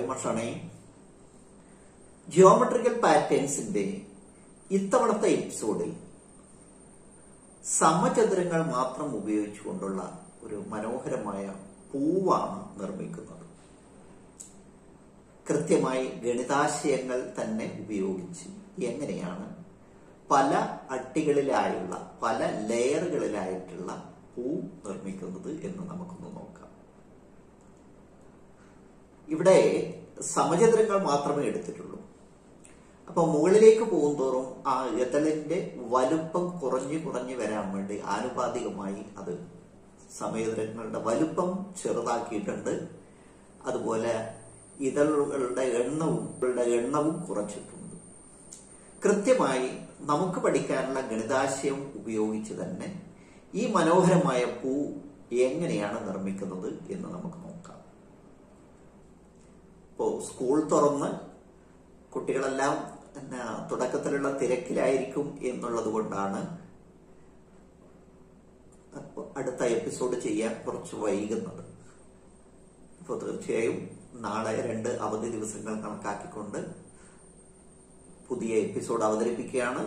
മാഷാണേ geometrical പാറ്റേൺസിന്റെ ഇത്തവണത്തെ എപ്പിസോഡിൽ സമചതുരങ്ങൾ മാത്രം ഉപയോഗിച്ചുകൊണ്ടുള്ള ഒരു മനോഹരമായ പൂവാണ് നിർമ്മിക്കുന്നത് കൃത്യമായി ഗണിതാശയങ്ങൾ തന്നെ ഉപയോഗിച്ച് എങ്ങനെയാണ് പല അട്ടികളിലായുള്ള പല ലെയറുകളിലായിട്ടുള്ള പൂ നിർമ്മിക്കുന്നത് എന്ന് നമുക്കൊന്ന് നോക്കാം ഇവിടെ സമചതുരങ്ങൾ മാത്രമേ എടുത്തിട്ടുള്ളൂ അപ്പൊ മുകളിലേക്ക് പോകുന്തോറും ആ എതളിന്റെ വലുപ്പം കുറഞ്ഞു കുറഞ്ഞു വരാൻ വേണ്ടി ആനുപാതികമായി അത് സമചതുരങ്ങളുടെ വലുപ്പം ചെറുതാക്കിയിട്ടുണ്ട് അതുപോലെ ഇതളുകളുടെ എണ്ണവും ഇവളുടെ എണ്ണവും കുറച്ചിട്ടുണ്ട് കൃത്യമായി നമുക്ക് പഠിക്കാനുള്ള ഗണിതാശയം ഉപയോഗിച്ച് തന്നെ ഈ മനോഹരമായ പൂ എങ്ങനെയാണ് നിർമ്മിക്കുന്നത് എന്ന് നമുക്ക് നോക്കാം ഇപ്പോ സ്കൂൾ തുറന്ന് കുട്ടികളെല്ലാം പിന്നെ തുടക്കത്തിലുള്ള തിരക്കിലായിരിക്കും എന്നുള്ളത് കൊണ്ടാണ് അടുത്ത എപ്പിസോഡ് ചെയ്യാൻ കുറച്ച് വൈകുന്നത് അപ്പോൾ തീർച്ചയായും നാളെ രണ്ട് അവധി ദിവസങ്ങൾ കണക്കാക്കിക്കൊണ്ട് പുതിയ എപ്പിസോഡ് അവതരിപ്പിക്കുകയാണ്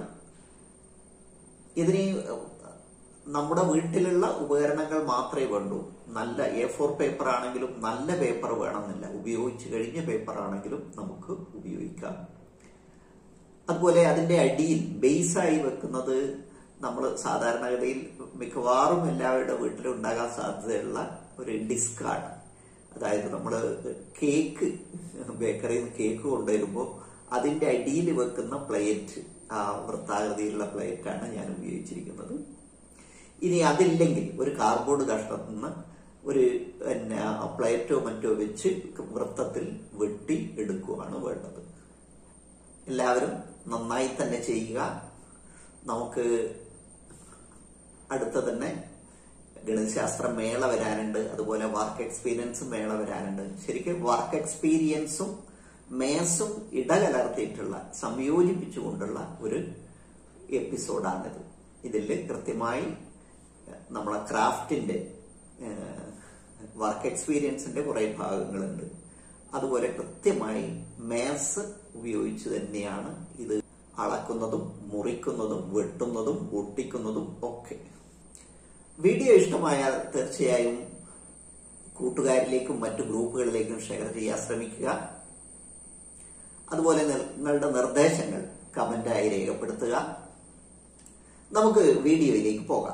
ഇതിന് നമ്മുടെ വീട്ടിലുള്ള ഉപകരണങ്ങൾ മാത്രമേ വേണ്ടൂ നല്ല എ ഫോർ പേപ്പർ ആണെങ്കിലും നല്ല പേപ്പർ വേണമെന്നില്ല ഉപയോഗിച്ച് കഴിഞ്ഞ പേപ്പർ ആണെങ്കിലും നമുക്ക് ഉപയോഗിക്കാം അതുപോലെ അതിന്റെ അടിയിൽ ബേസായി വെക്കുന്നത് നമ്മൾ സാധാരണഗതിയിൽ മിക്കവാറും എല്ലാവരുടെ വീട്ടിലും ഉണ്ടാകാൻ സാധ്യതയുള്ള ഒരു ഡിസ്കാണ് അതായത് നമ്മൾ കേക്ക് ബേക്കറിയിൽ നിന്ന് കേക്ക് കൊണ്ടുവരുമ്പോൾ അതിന്റെ അടിയിൽ വെക്കുന്ന പ്ലേറ്റ് ആ വൃത്താകൃതിയിലുള്ള പ്ലേറ്റാണ് ഞാൻ ഉപയോഗിച്ചിരിക്കുന്നത് ഇനി അതില്ലെങ്കിൽ ഒരു കാർഡ്ബോർഡ് കഷ്ണത്തിൽ നിന്ന് ഒരു പിന്നെ പ്ലേറ്റോ മറ്റോ വെച്ച് വൃത്തത്തിൽ വെട്ടി എടുക്കുകയാണ് വേണ്ടത് എല്ലാവരും നന്നായി തന്നെ ചെയ്യുക നമുക്ക് അടുത്ത തന്നെ ഗണിതശാസ്ത്ര മേള വരാനുണ്ട് അതുപോലെ വർക്ക് എക്സ്പീരിയൻസും മേള വരാനുണ്ട് ശരിക്കും വർക്ക് എക്സ്പീരിയൻസും മേസും ഇടകലർത്തിയിട്ടുള്ള സംയോജിപ്പിച്ചുകൊണ്ടുള്ള ഒരു എപ്പിസോഡാണിത് ഇതിൽ കൃത്യമായി നമ്മളെ ക്രാഫ്റ്റിന്റെ വർക്ക് എക്സ്പീരിയൻസിന്റെ കുറെ ഭാഗങ്ങളുണ്ട് അതുപോലെ കൃത്യമായി മേസ് ഉപയോഗിച്ച് തന്നെയാണ് ഇത് അളക്കുന്നതും മുറിക്കുന്നതും വെട്ടുന്നതും ഒട്ടിക്കുന്നതും ഒക്കെ വീഡിയോ ഇഷ്ടമായാൽ തീർച്ചയായും കൂട്ടുകാരിലേക്കും മറ്റു ഗ്രൂപ്പുകളിലേക്കും ഷെയർ ചെയ്യാൻ ശ്രമിക്കുക അതുപോലെ നിങ്ങളുടെ നിർദ്ദേശങ്ങൾ കമന്റായി രേഖപ്പെടുത്തുക നമുക്ക് വീഡിയോയിലേക്ക് പോകാം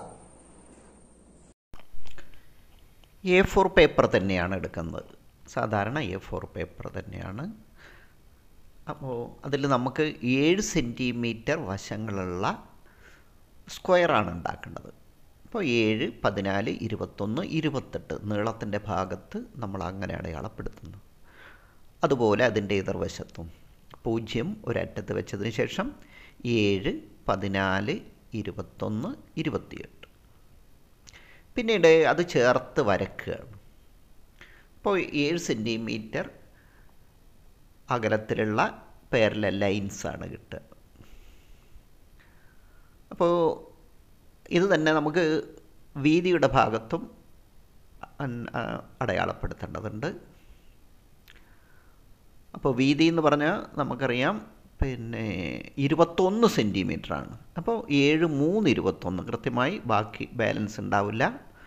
എ ഫോർ പേപ്പർ തന്നെയാണ് എടുക്കുന്നത് സാധാരണ എ ഫോർ പേപ്പർ തന്നെയാണ് അപ്പോൾ അതിൽ നമുക്ക് ഏഴ് സെൻറ്റിമീറ്റർ വശങ്ങളുള്ള സ്ക്വയറാണ് ഉണ്ടാക്കേണ്ടത് അപ്പോൾ ഏഴ് പതിനാല് ഇരുപത്തൊന്ന് ഇരുപത്തെട്ട് നീളത്തിൻ്റെ ഭാഗത്ത് നമ്മൾ അങ്ങനെ അടയാളപ്പെടുത്തുന്നു അതുപോലെ അതിൻ്റെ എതിർവശത്തും പൂജ്യം ഒരറ്റത്ത് വെച്ചതിന് ശേഷം ഏഴ് പതിനാല് ഇരുപത്തൊന്ന് ഇരുപത്തിയെട്ട് പിന്നീട് അത് ചേർത്ത് വരക്കുകയാണ് അപ്പോൾ ഏഴ് സെൻറ്റിമീറ്റർ അകലത്തിലുള്ള പേരല ലൈൻസാണ് കിട്ടുക അപ്പോൾ ഇത് തന്നെ നമുക്ക് വീതിയുടെ ഭാഗത്തും അടയാളപ്പെടുത്തേണ്ടതുണ്ട് അപ്പോൾ വീതി എന്ന് പറഞ്ഞാൽ നമുക്കറിയാം പിന്നെ ഇരുപത്തൊന്ന് സെൻറ്റിമീറ്ററാണ് അപ്പോൾ ഏഴ് മൂന്ന് ഇരുപത്തൊന്ന് കൃത്യമായി ബാക്കി ബാലൻസ് ഉണ്ടാവില്ല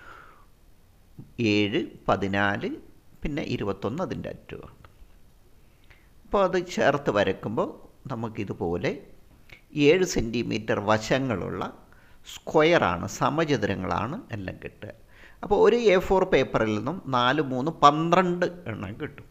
ഏഴ് പതിനാല് പിന്നെ ഇരുപത്തൊന്ന് അതിൻ്റെ അറ്റമാണ് അപ്പോൾ അത് ചേർത്ത് വരയ്ക്കുമ്പോൾ നമുക്കിതുപോലെ ഏഴ് സെൻറ്റിമീറ്റർ വശങ്ങളുള്ള സ്ക്വയറാണ് സമചതുരങ്ങളാണ് എല്ലാം കിട്ടുക അപ്പോൾ ഒരു എ ഫോർ പേപ്പറിൽ നിന്നും നാല് മൂന്ന് പന്ത്രണ്ട് എണ്ണം കിട്ടും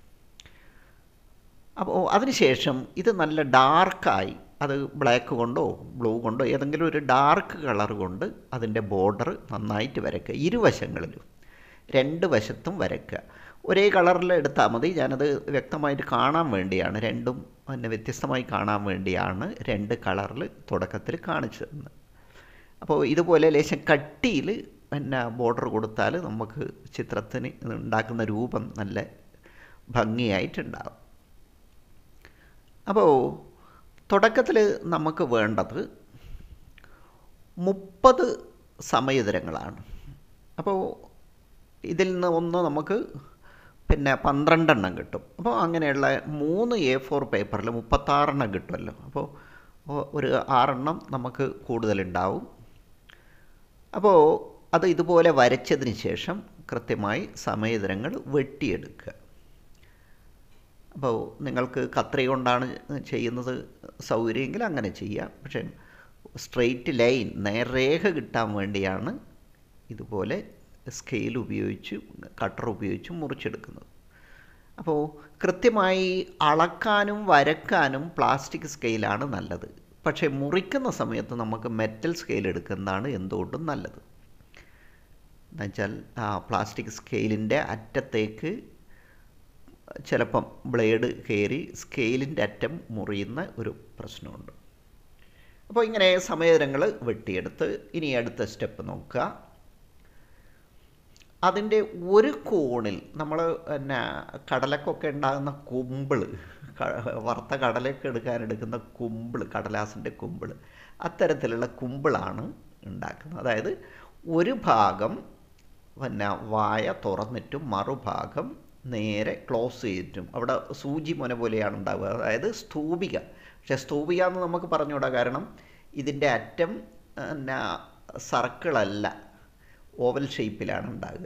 അപ്പോൾ അതിനുശേഷം ഇത് നല്ല ഡാർക്കായി അത് ബ്ലാക്ക് കൊണ്ടോ ബ്ലൂ കൊണ്ടോ ഏതെങ്കിലും ഒരു ഡാർക്ക് കളർ കൊണ്ട് അതിൻ്റെ ബോർഡർ നന്നായിട്ട് വരയ്ക്കുക ഇരുവശങ്ങളിലും രണ്ട് വശത്തും വരയ്ക്കുക ഒരേ കളറിൽ എടുത്താൽ മതി ഞാനത് വ്യക്തമായിട്ട് കാണാൻ വേണ്ടിയാണ് രണ്ടും പിന്നെ വ്യത്യസ്തമായി കാണാൻ വേണ്ടിയാണ് രണ്ട് കളറിൽ തുടക്കത്തിൽ കാണിച്ചു തന്നത് അപ്പോൾ ഇതുപോലെ ലേശം കട്ടിയിൽ പിന്നെ ബോർഡർ കൊടുത്താൽ നമുക്ക് ചിത്രത്തിന് ഉണ്ടാക്കുന്ന രൂപം നല്ല ഭംഗിയായിട്ടുണ്ടാകും അപ്പോൾ തുടക്കത്തിൽ നമുക്ക് വേണ്ടത് മുപ്പത് സമയതരങ്ങളാണ് അപ്പോൾ ഇതിൽ നിന്ന് ഒന്ന് നമുക്ക് പിന്നെ പന്ത്രണ്ടെണ്ണം കിട്ടും അപ്പോൾ അങ്ങനെയുള്ള മൂന്ന് എ ഫോർ പേപ്പറിൽ മുപ്പത്താറെണ്ണം കിട്ടുമല്ലോ അപ്പോൾ ഒ- ഒരു ആറെണ്ണം നമുക്ക് കൂടുതലുണ്ടാവും അപ്പോൾ അത് ഇതുപോലെ വരച്ചതിന് ശേഷം കൃത്യമായി സമയതരങ്ങൾ വെട്ടിയെടുക്കുക അപ്പോൾ നിങ്ങൾക്ക് കത്രി കൊണ്ടാണ് ചെയ്യുന്നത് സൗകര്യമെങ്കിൽ അങ്ങനെ ചെയ്യാം പക്ഷേ സ്ട്രെയിറ്റ് ലൈൻ നേർരേഖ കിട്ടാൻ വേണ്ടിയാണ് ഇതുപോലെ സ്കെയിൽ ഉപയോഗിച്ച് കട്ടർ ഉപയോഗിച്ച് മുറിച്ചെടുക്കുന്നത് അപ്പോൾ കൃത്യമായി അളക്കാനും വരക്കാനും പ്ലാസ്റ്റിക് സ്കെയിലാണ് നല്ലത് പക്ഷേ മുറിക്കുന്ന സമയത്ത് നമുക്ക് മെറ്റൽ സ്കെയിൽ എടുക്കുന്നതാണ് എന്തുകൊണ്ടും നല്ലത് എന്നുവെച്ചാൽ ആ പ്ലാസ്റ്റിക് സ്കെയിലിൻ്റെ അറ്റത്തേക്ക് ചിലപ്പം ബ്ലേഡ് കയറി സ്കെയിലിൻ്റെ അറ്റം മുറിയുന്ന ഒരു പ്രശ്നമുണ്ട് അപ്പോൾ ഇങ്ങനെ സമയതരങ്ങൾ വെട്ടിയെടുത്ത് ഇനി അടുത്ത സ്റ്റെപ്പ് നോക്കുക അതിൻ്റെ ഒരു കോണിൽ നമ്മൾ പിന്നെ കടലക്കൊക്കെ ഉണ്ടാകുന്ന കുമ്പിൾ വറുത്ത കടലൊക്കെ എടുക്കാൻ എടുക്കുന്ന കുമ്പിൾ കടലാസിൻ്റെ കുമ്പിൾ അത്തരത്തിലുള്ള കുമ്പിളാണ് ഉണ്ടാക്കുന്നത് അതായത് ഒരു ഭാഗം പിന്നെ വായ തുറന്നിട്ടും മറുഭാഗം നേരെ ക്ലോസ് ചെയ്തിട്ടും അവിടെ സൂചി മുന പോലെയാണ് ഉണ്ടാവുക അതായത് സ്തൂപിക പക്ഷേ സ്തൂപിക എന്ന് നമുക്ക് പറഞ്ഞുകൂടാ കാരണം ഇതിൻ്റെ അറ്റം പിന്നെ സർക്കിളല്ല ഓവൽ ഷേപ്പിലാണ് ഉണ്ടാകുക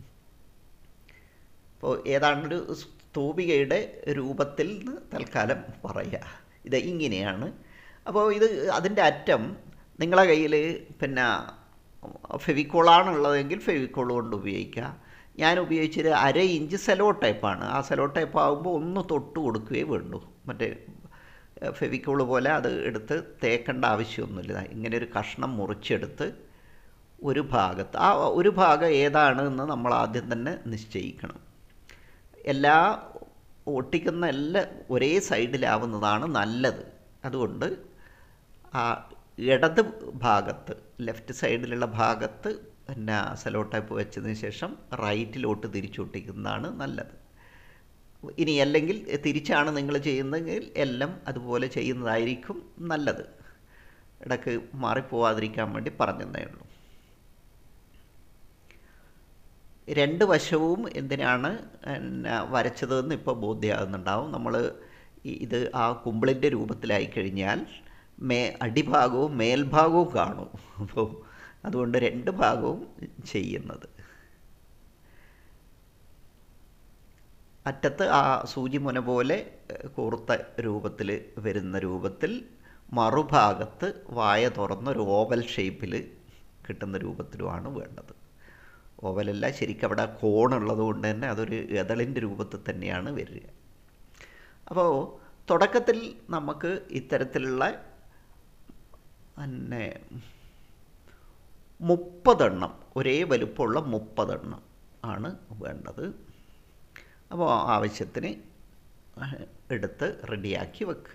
അപ്പോൾ ഏതാണ്ടൊരു സ്തൂപികയുടെ രൂപത്തിൽ നിന്ന് തൽക്കാലം പറയുക ഇത് ഇങ്ങനെയാണ് അപ്പോൾ ഇത് അതിൻ്റെ അറ്റം നിങ്ങളെ കയ്യിൽ പിന്നെ ഫെവിക്കോളാണുള്ളതെങ്കിൽ ഫെവിക്കോൾ കൊണ്ട് ഉപയോഗിക്കുക ഞാൻ ഉപയോഗിച്ചത് അര ഇഞ്ച് സെലോ ടൈപ്പാണ് ആ സെലോ ടൈപ്പ് ആകുമ്പോൾ ഒന്ന് തൊട്ട് കൊടുക്കുകയേ വേണ്ടൂ മറ്റേ ഫെവിക്കോൾ പോലെ അത് എടുത്ത് തേക്കേണ്ട ആവശ്യമൊന്നുമില്ല ഇങ്ങനെ ഒരു കഷ്ണം മുറിച്ചെടുത്ത് ഒരു ഭാഗത്ത് ആ ഒരു ഭാഗം ഏതാണ് എന്ന് നമ്മൾ ആദ്യം തന്നെ നിശ്ചയിക്കണം എല്ലാ ഒട്ടിക്കുന്ന എല്ലാം ഒരേ സൈഡിലാവുന്നതാണ് നല്ലത് അതുകൊണ്ട് ആ ഇടത് ഭാഗത്ത് ലെഫ്റ്റ് സൈഡിലുള്ള ഭാഗത്ത് പിന്നെ സെലോ ടൈപ്പ് വെച്ചതിന് ശേഷം റൈറ്റിലോട്ട് തിരിച്ചൊട്ടിക്കുന്നതാണ് നല്ലത് ഇനി അല്ലെങ്കിൽ തിരിച്ചാണ് നിങ്ങൾ ചെയ്യുന്നതെങ്കിൽ എല്ലാം അതുപോലെ ചെയ്യുന്നതായിരിക്കും നല്ലത് ഇടയ്ക്ക് മാറിപ്പോവാതിരിക്കാൻ വേണ്ടി പറഞ്ഞതേ ഉള്ളൂ രണ്ട് വശവും എന്തിനാണ് പിന്നെ വരച്ചതെന്ന് ഇപ്പോൾ ബോധ്യമാകുന്നുണ്ടാവും നമ്മൾ ഇത് ആ കുമ്പിളിൻ്റെ രൂപത്തിലായി കഴിഞ്ഞാൽ മേ അടിഭാഗവും മേൽഭാഗവും കാണും അപ്പോൾ അതുകൊണ്ട് രണ്ട് ഭാഗവും ചെയ്യുന്നത് അറ്റത്ത് ആ സൂചിമുന പോലെ കൂർത്ത രൂപത്തിൽ വരുന്ന രൂപത്തിൽ മറുഭാഗത്ത് വായ തുറന്നൊരു ഓവൽ ഷേപ്പിൽ കിട്ടുന്ന രൂപത്തിലുമാണ് വേണ്ടത് ഓവലല്ല ശരിക്കും അവിടെ കോണുള്ളത് കൊണ്ട് തന്നെ അതൊരു എതളിൻ്റെ രൂപത്തിൽ തന്നെയാണ് വരിക അപ്പോൾ തുടക്കത്തിൽ നമുക്ക് ഇത്തരത്തിലുള്ള പിന്നെ മുപ്പതെണ്ണം ഒരേ വലുപ്പമുള്ള മുപ്പതെണ്ണം ആണ് വേണ്ടത് അപ്പോൾ ആവശ്യത്തിന് എടുത്ത് റെഡിയാക്കി വെക്കുക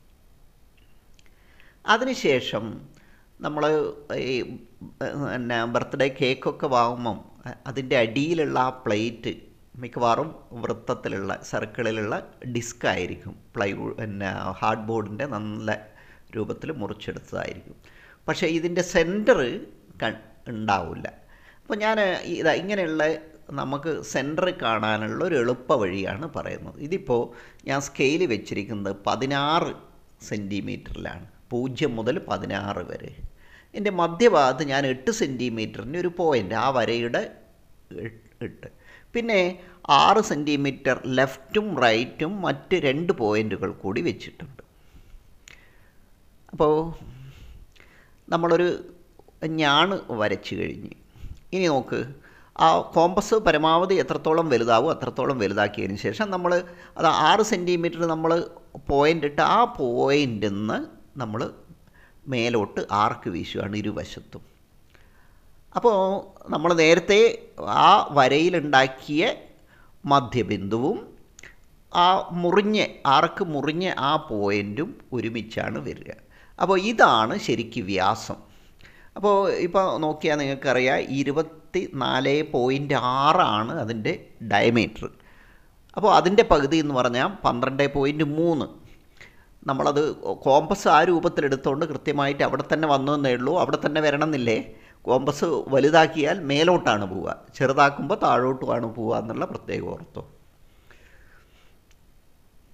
അതിനുശേഷം നമ്മൾ ഈ പിന്നെ ബർത്ത്ഡേ കേക്കൊക്കെ വാങ്ങുമ്പം അതിൻ്റെ അടിയിലുള്ള ആ പ്ലേറ്റ് മിക്കവാറും വൃത്തത്തിലുള്ള സർക്കിളിലുള്ള ഡിസ്ക് ആയിരിക്കും പ്ലൈവുഡ് പിന്നെ ഹാർഡ് ബോർഡിൻ്റെ നല്ല രൂപത്തിൽ മുറിച്ചെടുത്തതായിരിക്കും പക്ഷേ ഇതിൻ്റെ സെൻറ്റർ ഉണ്ടാവില്ല അപ്പോൾ ഞാൻ ഇതാ ഇങ്ങനെയുള്ള നമുക്ക് സെൻറ്റർ കാണാനുള്ള ഒരു എളുപ്പ വഴിയാണ് പറയുന്നത് ഇതിപ്പോൾ ഞാൻ സ്കെയിൽ വെച്ചിരിക്കുന്നത് പതിനാറ് സെൻറ്റിമീറ്ററിലാണ് പൂജ്യം മുതൽ പതിനാറ് വരെ എൻ്റെ മധ്യഭാഗത്ത് ഞാൻ എട്ട് സെൻറ്റിമീറ്ററിൻ്റെ ഒരു പോയിൻ്റ് ആ വരയുടെ ഇട്ട് പിന്നെ ആറ് സെൻറ്റിമീറ്റർ ലെഫ്റ്റും റൈറ്റും മറ്റ് രണ്ട് പോയിൻ്റുകൾ കൂടി വെച്ചിട്ടുണ്ട് അപ്പോൾ നമ്മളൊരു ഞാണ് വരച്ചു കഴിഞ്ഞ് ഇനി നോക്ക് ആ കോമ്പസ് പരമാവധി എത്രത്തോളം വലുതാവും അത്രത്തോളം വലുതാക്കിയതിന് ശേഷം നമ്മൾ അത് ആറ് സെൻറ്റിമീറ്റർ നമ്മൾ പോയിൻ്റ് ഇട്ട് ആ പോയിൻ്റിൽ നിന്ന് നമ്മൾ മേലോട്ട് ആർക്ക് വീശുകയാണ് ഇരുവശത്തും അപ്പോൾ നമ്മൾ നേരത്തെ ആ വരയിലുണ്ടാക്കിയ മധ്യബിന്ദുവും ആ മുറിഞ്ഞ ആർക്ക് മുറിഞ്ഞ ആ പോയിൻറ്റും ഒരുമിച്ചാണ് വരിക അപ്പോൾ ഇതാണ് ശരിക്ക് വ്യാസം അപ്പോൾ ഇപ്പോൾ നോക്കിയാൽ നിങ്ങൾക്കറിയാം ഇരുപത്തി നാല് പോയിൻ്റ് ആറാണ് അതിൻ്റെ ഡയമീറ്റർ അപ്പോൾ അതിൻ്റെ പകുതി എന്ന് പറഞ്ഞാൽ പന്ത്രണ്ട് പോയിൻറ്റ് മൂന്ന് നമ്മളത് കോമ്പസ് ആ രൂപത്തിലെടുത്തുകൊണ്ട് കൃത്യമായിട്ട് അവിടെ തന്നെ വന്നു എന്നേ ഉള്ളൂ അവിടെ തന്നെ വരണമെന്നില്ലേ കോമ്പസ് വലുതാക്കിയാൽ മേലോട്ടാണ് പോവുക ചെറുതാക്കുമ്പോൾ താഴോട്ടുമാണ് പോവുക എന്നുള്ള പ്രത്യേക ഓർത്തോ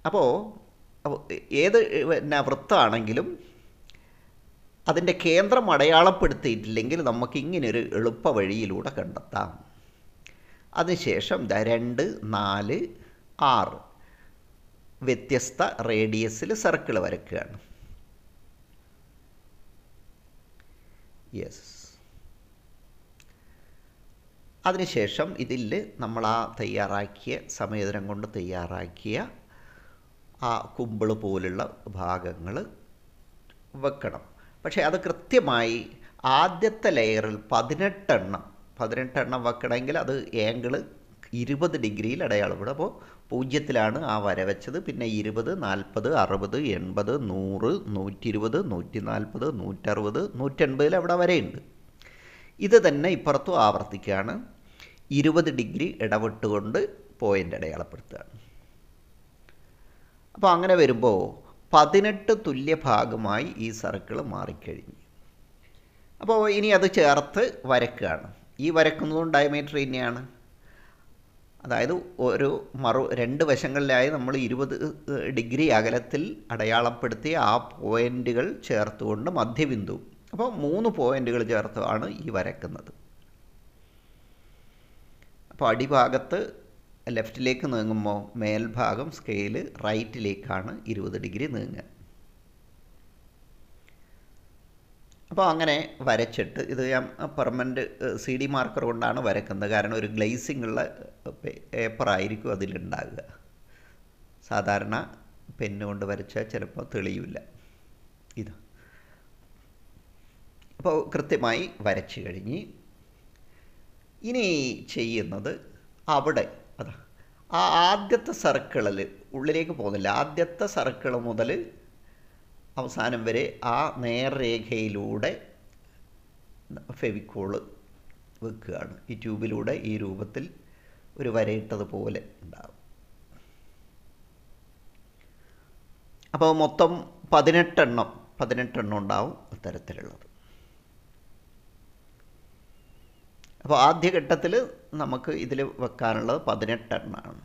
അപ്പോൾ അപ്പോൾ ഏത് പിന്നെ വൃത്തമാണെങ്കിലും അതിൻ്റെ കേന്ദ്രം അടയാളപ്പെടുത്തിയിട്ടില്ലെങ്കിൽ നമുക്ക് ഇങ്ങനൊരു എളുപ്പ വഴിയിലൂടെ കണ്ടെത്താം അതിനുശേഷം ദാ രണ്ട് നാല് ആറ് വ്യത്യസ്ത റേഡിയസിൽ സർക്കിൾ വരയ്ക്കുകയാണ് യെസ് അതിനുശേഷം ഇതിൽ നമ്മൾ ആ തയ്യാറാക്കിയ സമയതരം കൊണ്ട് തയ്യാറാക്കിയ ആ കുമ്പിൾ പോലുള്ള ഭാഗങ്ങൾ വെക്കണം പക്ഷേ അത് കൃത്യമായി ആദ്യത്തെ ലെയറിൽ പതിനെട്ടെണ്ണം പതിനെട്ടെണ്ണം വെക്കണമെങ്കിൽ അത് ഏങ്കിള് ഇരുപത് ഡിഗ്രിയിൽ അടയാളപ്പെടും അപ്പോൾ പൂജ്യത്തിലാണ് ആ വര വെച്ചത് പിന്നെ ഇരുപത് നാൽപ്പത് അറുപത് എൺപത് നൂറ് നൂറ്റി ഇരുപത് നൂറ്റി നാൽപ്പത് നൂറ്ററുപത് നൂറ്റൻപതിൽ അവിടെ വരെയുണ്ട് ഇത് തന്നെ ഇപ്പുറത്തും ആവർത്തിക്കുകയാണ് ഇരുപത് ഡിഗ്രി ഇടവിട്ടുകൊണ്ട് പോയിൻ്റ് അടയാളപ്പെടുത്തുകയാണ് അപ്പോൾ അങ്ങനെ വരുമ്പോൾ പതിനെട്ട് തുല്യ ഭാഗമായി ഈ സർക്കിൾ മാറിക്കഴിഞ്ഞു അപ്പോൾ ഇനി അത് ചേർത്ത് വരക്കുകയാണ് ഈ വരക്കുന്നതും ഡയമീറ്റർ തന്നെയാണ് അതായത് ഒരു മറു രണ്ട് വശങ്ങളിലായി നമ്മൾ ഇരുപത് ഡിഗ്രി അകലത്തിൽ അടയാളപ്പെടുത്തിയ ആ പോയിൻ്റുകൾ ചേർത്തുകൊണ്ട് മധ്യബിന്ദു അപ്പോൾ മൂന്ന് പോയിൻ്റുകൾ ചേർത്താണ് ഈ വരക്കുന്നത് അപ്പോൾ അടിഭാഗത്ത് ലെഫ്റ്റിലേക്ക് നീങ്ങുമ്പോൾ മേൽഭാഗം സ്കെയില് റൈറ്റിലേക്കാണ് ഇരുപത് ഡിഗ്രി നീങ്ങുക അപ്പോൾ അങ്ങനെ വരച്ചിട്ട് ഇത് ഞാൻ പെർമനൻ്റ് സി ഡി മാർക്കർ കൊണ്ടാണ് വരക്കുന്നത് കാരണം ഒരു ഗ്ലേസിംഗ് ഉള്ള പേപ്പറായിരിക്കും അതിലുണ്ടാകുക സാധാരണ പെന്നുകൊണ്ട് വരച്ചാൽ ചിലപ്പോൾ തെളിയില്ല ഇത് അപ്പോൾ കൃത്യമായി വരച്ച് കഴിഞ്ഞ് ഇനി ചെയ്യുന്നത് അവിടെ അതാ ആ ആദ്യത്തെ സർക്കിളിൽ ഉള്ളിലേക്ക് പോകുന്നില്ല ആദ്യത്തെ സർക്കിൾ മുതൽ അവസാനം വരെ ആ നേർരേഖയിലൂടെ ഫെവിക്കോള് വെക്കുകയാണ് ഈ ട്യൂബിലൂടെ ഈ രൂപത്തിൽ ഒരു വരയിട്ടതുപോലെ ഉണ്ടാകും അപ്പോൾ മൊത്തം പതിനെട്ടെണ്ണം പതിനെട്ടെണ്ണം ഉണ്ടാവും അത്തരത്തിലുള്ളത് അപ്പോൾ ആദ്യഘട്ടത്തിൽ നമുക്ക് ഇതിൽ വെക്കാനുള്ളത് പതിനെട്ടെണ്ണമാണ്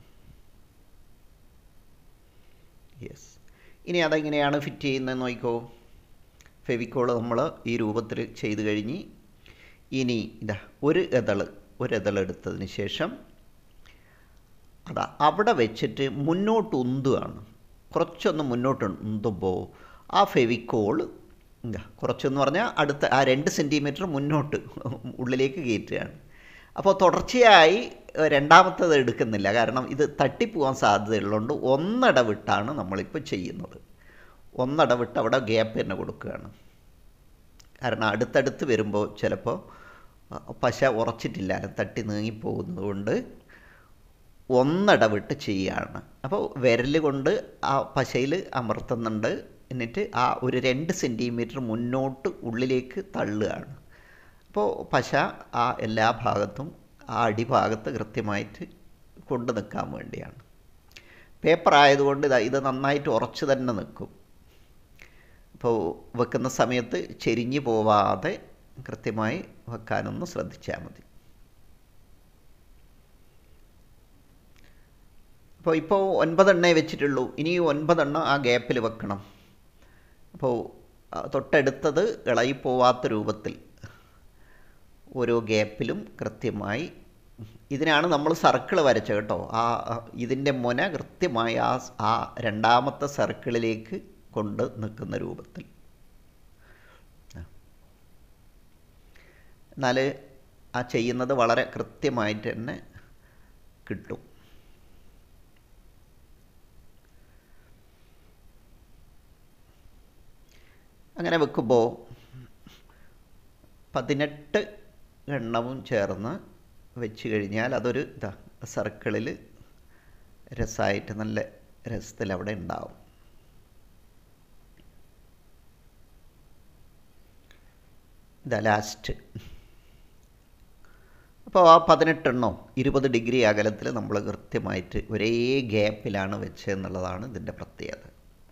യെസ് ഇനി അതെങ്ങനെയാണ് ഫിറ്റ് ചെയ്യുന്നത് നോക്കിക്കോ ഫെവിക്കോൾ നമ്മൾ ഈ രൂപത്തിൽ ചെയ്ത് കഴിഞ്ഞ് ഇനി ഇതാ ഒരു എതള് ഒരു എതള് എടുത്തതിന് ശേഷം അതാ അവിടെ വെച്ചിട്ട് മുന്നോട്ട് ഉന്തുകയാണ് കുറച്ചൊന്ന് മുന്നോട്ട് ഉന്തുമ്പോൾ ആ ഫെവിക്കോൾ എന്താ കുറച്ചെന്ന് പറഞ്ഞാൽ അടുത്ത ആ രണ്ട് സെൻറ്റിമീറ്റർ മുന്നോട്ട് ഉള്ളിലേക്ക് കയറ്റുകയാണ് അപ്പോൾ തുടർച്ചയായി രണ്ടാമത്തത് എടുക്കുന്നില്ല കാരണം ഇത് തട്ടിപ്പോകാൻ സാധ്യതയുള്ളതുകൊണ്ട് ഒന്നിടവിട്ടാണ് നമ്മളിപ്പോൾ ചെയ്യുന്നത് ഒന്നിടവിട്ട് അവിടെ ഗ്യാപ്പ് തന്നെ കൊടുക്കുകയാണ് കാരണം അടുത്തടുത്ത് വരുമ്പോൾ ചിലപ്പോൾ പശ ഉറച്ചിട്ടില്ല തട്ടി നീങ്ങിപ്പോകുന്നത് കൊണ്ട് ഒന്നിടവിട്ട് ചെയ്യുകയാണ് അപ്പോൾ വിരൽ കൊണ്ട് ആ പശയിൽ അമർത്തുന്നുണ്ട് എന്നിട്ട് ആ ഒരു രണ്ട് സെൻറ്റിമീറ്റർ മുന്നോട്ട് ഉള്ളിലേക്ക് തള്ളുകയാണ് അപ്പോൾ പശ ആ എല്ലാ ഭാഗത്തും ആ അടിഭാഗത്ത് കൃത്യമായിട്ട് കൊണ്ടു നിൽക്കാൻ വേണ്ടിയാണ് പേപ്പർ ആയതുകൊണ്ട് ഇതാ ഇത് നന്നായിട്ട് ഉറച്ചു തന്നെ നിൽക്കും അപ്പോൾ വെക്കുന്ന സമയത്ത് ചെരിഞ്ഞു പോവാതെ കൃത്യമായി വെക്കാനൊന്ന് ശ്രദ്ധിച്ചാൽ മതി അപ്പോൾ ഇപ്പോൾ ഒൻപതെണ്ണേ വെച്ചിട്ടുള്ളൂ ഇനി ഒൻപതെണ്ണം ആ ഗ്യാപ്പിൽ വെക്കണം അപ്പോൾ തൊട്ടടുത്തത് ഇളകിപ്പോവാത്ത രൂപത്തിൽ ഓരോ ഗ്യാപ്പിലും കൃത്യമായി ഇതിനാണ് നമ്മൾ സർക്കിൾ വരച്ചത് കേട്ടോ ആ ഇതിൻ്റെ മുന കൃത്യമായി ആ ആ രണ്ടാമത്തെ സർക്കിളിലേക്ക് കൊണ്ട് നിൽക്കുന്ന രൂപത്തിൽ എന്നാൽ ആ ചെയ്യുന്നത് വളരെ കൃത്യമായിട്ട് തന്നെ കിട്ടും അങ്ങനെ വെക്കുമ്പോൾ പതിനെട്ട് എണ്ണവും ചേർന്ന് വെച്ച് കഴിഞ്ഞാൽ അതൊരു ഇതാ സർക്കിളിൽ രസമായിട്ട് നല്ല രസത്തിൽ അവിടെ ഉണ്ടാവും ഇതാ ലാസ്റ്റ് അപ്പോൾ ആ പതിനെട്ടെണ്ണോ ഇരുപത് ഡിഗ്രി അകലത്തിൽ നമ്മൾ കൃത്യമായിട്ട് ഒരേ ഗ്യാപ്പിലാണ് വെച്ചതെന്നുള്ളതാണ് ഇതിൻ്റെ പ്രത്യേകത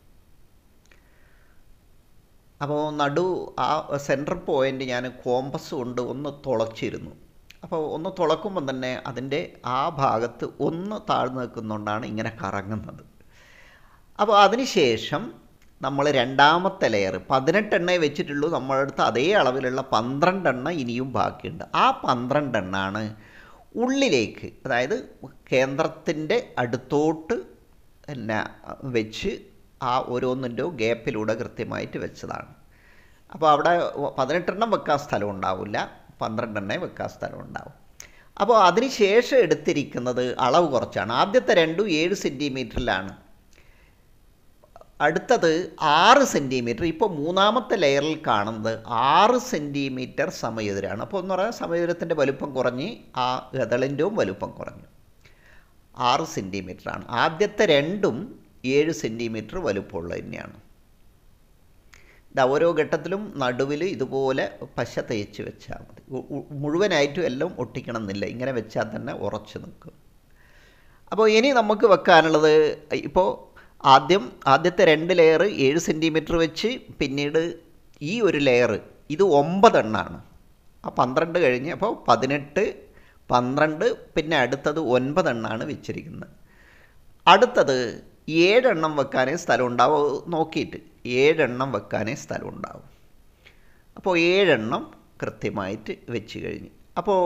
അപ്പോൾ നടു ആ സെൻറ്റർ പോയിൻ്റ് ഞാൻ കോമ്പസ് കൊണ്ട് ഒന്ന് തുളച്ചിരുന്നു അപ്പോൾ ഒന്ന് തുളക്കുമ്പോൾ തന്നെ അതിൻ്റെ ആ ഭാഗത്ത് ഒന്ന് താഴ്ന്നു നിൽക്കുന്നതുകൊണ്ടാണ് ഇങ്ങനെ കറങ്ങുന്നത് അപ്പോൾ അതിനുശേഷം നമ്മൾ രണ്ടാമത്തെ ലെയർ പതിനെട്ടെണ്ണേ വെച്ചിട്ടുള്ളൂ നമ്മളെ അടുത്ത് അതേ അളവിലുള്ള പന്ത്രണ്ടെണ്ണ ഇനിയും ബാക്കിയുണ്ട് ആ പന്ത്രണ്ടെണ്ണാണ് ഉള്ളിലേക്ക് അതായത് കേന്ദ്രത്തിൻ്റെ അടുത്തോട്ട് പിന്നെ വെച്ച് ആ ഓരോന്നിൻ്റെ ഗ്യാപ്പിലൂടെ കൃത്യമായിട്ട് വെച്ചതാണ് അപ്പോൾ അവിടെ പതിനെട്ടെണ്ണം വെക്കാൻ സ്ഥലം ഉണ്ടാവില്ല പന്ത്രണ്ടെണ്ണേ വെക്കാൻ സ്ഥലം ഉണ്ടാവും അപ്പോൾ അതിന് ശേഷം എടുത്തിരിക്കുന്നത് അളവ് കുറച്ചാണ് ആദ്യത്തെ രണ്ടും ഏഴ് സെൻറ്റിമീറ്ററിലാണ് അടുത്തത് ആറ് സെൻറ്റിമീറ്റർ ഇപ്പോൾ മൂന്നാമത്തെ ലെയറിൽ കാണുന്നത് ആറ് സെൻറ്റിമീറ്റർ സമയതരാണ് അപ്പോൾ എന്ന് പറയാൻ സമയതരത്തിൻ്റെ വലുപ്പം കുറഞ്ഞ് ആ ഗതളിൻ്റെയും വലുപ്പം കുറഞ്ഞു ആറ് സെൻറ്റിമീറ്ററാണ് ആദ്യത്തെ രണ്ടും ഏഴ് സെൻറ്റിമീറ്റർ വലുപ്പമുള്ളത് തന്നെയാണ് ഇത് ഓരോ ഘട്ടത്തിലും നടുവിൽ ഇതുപോലെ പശ തേച്ച് വെച്ചാൽ മതി മുഴുവനായിട്ടും എല്ലാം ഒട്ടിക്കണം എന്നില്ല ഇങ്ങനെ വെച്ചാൽ തന്നെ ഉറച്ച് നിൽക്കും അപ്പോൾ ഇനി നമുക്ക് വെക്കാനുള്ളത് ഇപ്പോൾ ആദ്യം ആദ്യത്തെ രണ്ട് ലെയർ ഏഴ് സെൻറ്റിമീറ്റർ വെച്ച് പിന്നീട് ഈ ഒരു ലെയർ ഇത് ഒമ്പതെണ്ണാണ് ആ പന്ത്രണ്ട് കഴിഞ്ഞ് അപ്പോൾ പതിനെട്ട് പന്ത്രണ്ട് പിന്നെ അടുത്തത് ഒൻപതെണ്ണാണ് വെച്ചിരിക്കുന്നത് അടുത്തത് ഏഴെണ്ണം വെക്കാനേ സ്ഥലം ഉണ്ടാവും നോക്കിയിട്ട് ഏഴെണ്ണം വെക്കാനേ സ്ഥലം ഉണ്ടാവും അപ്പോൾ ഏഴെണ്ണം കൃത്യമായിട്ട് വെച്ച് കഴിഞ്ഞ് അപ്പോൾ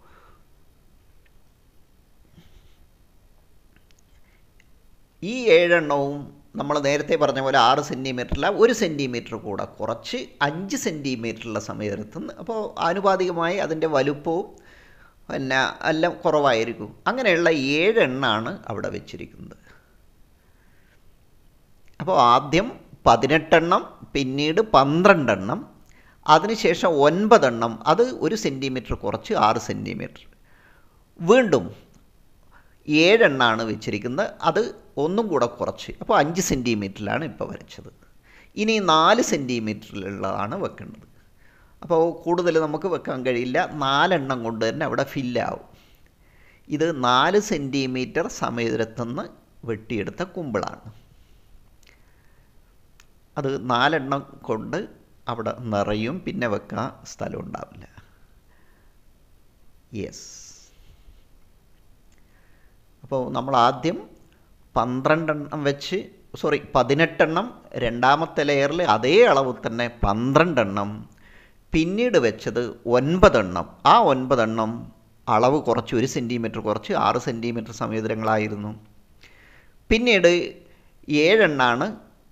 ഈ ഏഴെണ്ണവും നമ്മൾ നേരത്തെ പറഞ്ഞ പോലെ ആറ് സെൻറ്റിമീറ്ററില്ല ഒരു സെൻറ്റിമീറ്റർ കൂടെ കുറച്ച് അഞ്ച് സെൻറ്റിമീറ്ററുള്ള സമയത്ത് അപ്പോൾ ആനുപാതികമായി അതിൻ്റെ വലുപ്പവും പിന്നെ എല്ലാം കുറവായിരിക്കും അങ്ങനെയുള്ള ഏഴെണ്ണാണ് അവിടെ വെച്ചിരിക്കുന്നത് അപ്പോൾ ആദ്യം പതിനെട്ടെണ്ണം പിന്നീട് പന്ത്രണ്ടെണ്ണം അതിനുശേഷം ഒൻപതെണ്ണം അത് ഒരു സെൻറ്റിമീറ്റർ കുറച്ച് ആറ് സെൻറ്റിമീറ്റർ വീണ്ടും ഏഴെണ്ണാണ് വെച്ചിരിക്കുന്നത് അത് ഒന്നും കൂടെ കുറച്ച് അപ്പോൾ അഞ്ച് സെൻറ്റിമീറ്ററിലാണ് ഇപ്പോൾ വരച്ചത് ഇനി നാല് സെൻറ്റിമീറ്ററിലുള്ളതാണ് വെക്കേണ്ടത് അപ്പോൾ കൂടുതൽ നമുക്ക് വെക്കാൻ കഴിയില്ല നാലെണ്ണം കൊണ്ട് തന്നെ അവിടെ ഫില്ലാവും ഇത് നാല് സെൻറ്റിമീറ്റർ സമയത്തുനിന്ന് വെട്ടിയെടുത്ത കുമ്പിളാണ് അത് നാലെണ്ണം കൊണ്ട് അവിടെ നിറയും പിന്നെ വെക്കാൻ സ്ഥലം ഉണ്ടാവില്ല യെസ് അപ്പോൾ നമ്മൾ ആദ്യം പന്ത്രണ്ടെണ്ണം വെച്ച് സോറി പതിനെട്ടെണ്ണം രണ്ടാമത്തെ ലെയറിൽ അതേ അളവ് തന്നെ പന്ത്രണ്ടെണ്ണം പിന്നീട് വെച്ചത് ഒൻപതെണ്ണം ആ ഒൻപതെണ്ണം അളവ് കുറച്ച് ഒരു സെൻറ്റിമീറ്റർ കുറച്ച് ആറ് സെൻറ്റിമീറ്റർ സമീതരങ്ങളായിരുന്നു പിന്നീട് ഏഴെണ്ണാണ്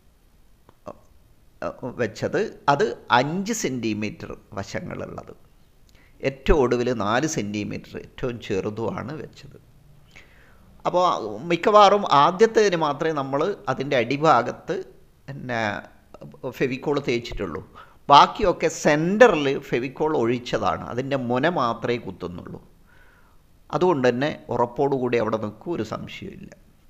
വെച്ചത് അത് അഞ്ച് സെൻറ്റിമീറ്റർ വശങ്ങളുള്ളത് ഏറ്റവും ഒടുവിൽ നാല് സെൻറ്റിമീറ്റർ ഏറ്റവും ചെറുതുമാണ് വെച്ചത് അപ്പോൾ മിക്കവാറും ആദ്യത്തേതിന് മാത്രമേ നമ്മൾ അതിൻ്റെ അടിഭാഗത്ത് പിന്നെ ഫെവിക്കോൾ തേച്ചിട്ടുള്ളൂ ബാക്കിയൊക്കെ സെൻറ്ററിൽ ഫെവിക്കോൾ ഒഴിച്ചതാണ് അതിൻ്റെ മുന മാത്രമേ കുത്തുന്നുള്ളൂ അതുകൊണ്ട് തന്നെ ഉറപ്പോടുകൂടി അവിടെ നിൽക്കും ഒരു സംശയമില്ല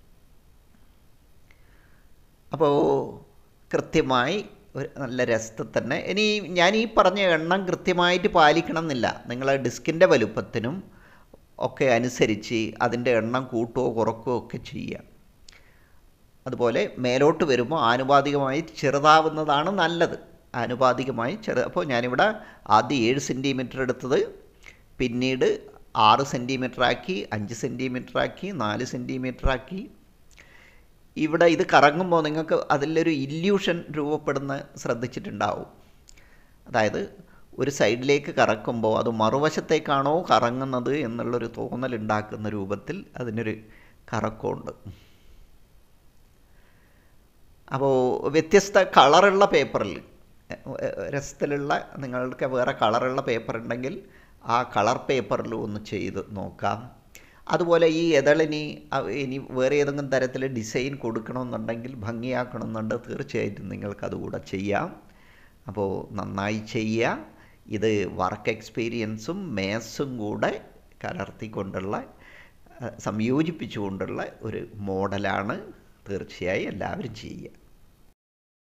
അപ്പോൾ കൃത്യമായി ഒരു നല്ല രസത്തിൽ തന്നെ ഇനി ഞാൻ ഈ പറഞ്ഞ എണ്ണം കൃത്യമായിട്ട് പാലിക്കണം എന്നില്ല നിങ്ങൾ ഡിസ്കിൻ്റെ വലുപ്പത്തിനും ഒക്കെ അനുസരിച്ച് അതിൻ്റെ എണ്ണം കൂട്ടുകയോ കുറക്കുകയോ ഒക്കെ ചെയ്യുക അതുപോലെ മേലോട്ട് വരുമ്പോൾ ആനുപാതികമായി ചെറുതാവുന്നതാണ് നല്ലത് ആനുപാതികമായി ചെറു അപ്പോൾ ഞാനിവിടെ ആദ്യം ഏഴ് സെൻറ്റിമീറ്റർ എടുത്തത് പിന്നീട് ആറ് സെൻറ്റിമീറ്റർ ആക്കി അഞ്ച് സെൻറ്റിമീറ്റർ ആക്കി നാല് സെൻറ്റിമീറ്റർ ആക്കി ഇവിടെ ഇത് കറങ്ങുമ്പോൾ നിങ്ങൾക്ക് അതിലൊരു ഇല്യൂഷൻ രൂപപ്പെടുന്ന ശ്രദ്ധിച്ചിട്ടുണ്ടാവും അതായത് ഒരു സൈഡിലേക്ക് കറക്കുമ്പോൾ അത് മറുവശത്തേക്കാണോ കറങ്ങുന്നത് എന്നുള്ളൊരു തോന്നലുണ്ടാക്കുന്ന രൂപത്തിൽ അതിനൊരു കറക്കമുണ്ട് അപ്പോൾ വ്യത്യസ്ത കളറുള്ള പേപ്പറിൽ രസത്തിലുള്ള നിങ്ങൾക്ക് വേറെ കളറുള്ള പേപ്പർ ഉണ്ടെങ്കിൽ ആ കളർ പേപ്പറിൽ ഒന്ന് ചെയ്ത് നോക്കാം അതുപോലെ ഈ എതളിനി ഇനി വേറെ ഏതെങ്കിലും തരത്തിൽ ഡിസൈൻ കൊടുക്കണമെന്നുണ്ടെങ്കിൽ ഭംഗിയാക്കണമെന്നുണ്ട് തീർച്ചയായിട്ടും നിങ്ങൾക്ക് അതുകൂടെ ചെയ്യാം അപ്പോൾ നന്നായി ചെയ്യുക ഇത് വർക്ക് എക്സ്പീരിയൻസും മേത്സും കൂടെ കലർത്തിക്കൊണ്ടുള്ള സംയോജിപ്പിച്ചുകൊണ്ടുള്ള ഒരു മോഡലാണ് തീർച്ചയായും എല്ലാവരും ചെയ്യുക